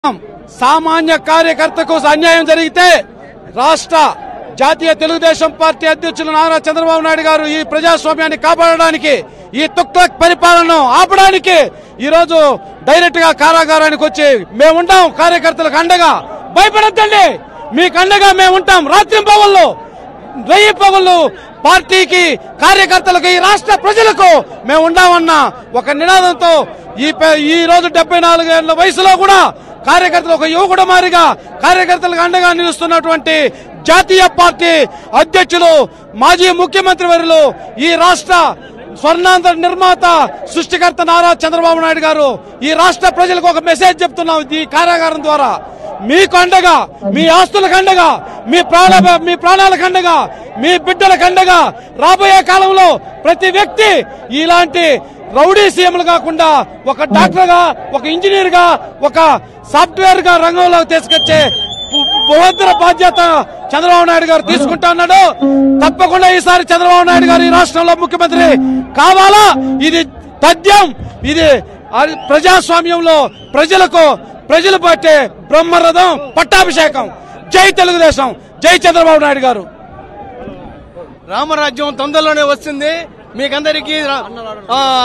సామాన్య కార్యకర్తకు అన్యాయం జరిగితే రాష్ట్ర జాతీయ తెలుగుదేశం పార్టీ అధ్యక్షులు నారా చంద్రబాబు నాయుడు గారు ఈ ప్రజాస్వామ్యాన్ని కాపాడడానికి ఈ తుక్లక్ పరిపాలనను ఆపడానికి ఈ రోజు డైరెక్ట్ గా కారాగారానికి వచ్చి మేముంటాం కార్యకర్తలకు అండగా భయపడద్దండి మీకు అండగా మేము ఉంటాం రాత్రి పగళ్ళు వెయ్యి పగుళ్ళు పార్టీకి కార్యకర్తలకు ఈ రాష్ట్ర ప్రజలకు మేము ఉండామన్న ఒక నినాదంతో ఈ ప- ఈ రోజు డెబ్బై నాలుగేళ్ల వయసులో కూడా కార్యకర్తలు ఒక యువకుడు మారిగా కార్యకర్తలకు అండగా నిలుస్తున్నటువంటి జాతీయ పార్టీ అధ్యక్షులు మాజీ ముఖ్యమంత్రి వర్యులు ఈ రాష్ట్ర స్వర్ణాంధ్ర నిర్మాత సృష్టికర్త నారా చంద్రబాబు నాయుడు గారు ఈ రాష్ట్ర ప్రజలకు ఒక మెసేజ్ చెప్తున్నాం ఈ కార్యాగారం ద్వారా మీకు అండగా మీ ఆస్తులకు అండగా మీ ప్రాణ మీ ప్రాణాలకు అండగా మీ బిడ్డలకు అండగా రాబోయే కాలంలో ప్రతి వ్యక్తి ఇలాంటి రౌడీ సీఎంలు కాకుండా ఒక డాక్టర్ గా ఒక ఇంజనీర్ గా ఒక సాఫ్ట్వేర్ గా రంగంలోకి తీసుకొచ్చే పు- బృహత్తర బాధ్యత చంద్రబాబు నాయుడు గారు తీసుకుంటా ఉన్నాడు తప్పకుండా ఈసారి చంద్రబాబు నాయుడు గారు ఈ రాష్ట్రంలో ముఖ్యమంత్రి కావాలా ఇది తథ్యం ఇది అది ప్రజాస్వామ్యంలో ప్రజలకు ప్రజలు పట్టే బ్రహ్మరథం పట్టాభిషేకం జై తెలుగుదేశం జై చంద్రబాబు నాయుడు గారు రామరాజ్యం తొందరలోనే వస్తుంది మీకందరికీ రా- ఆ,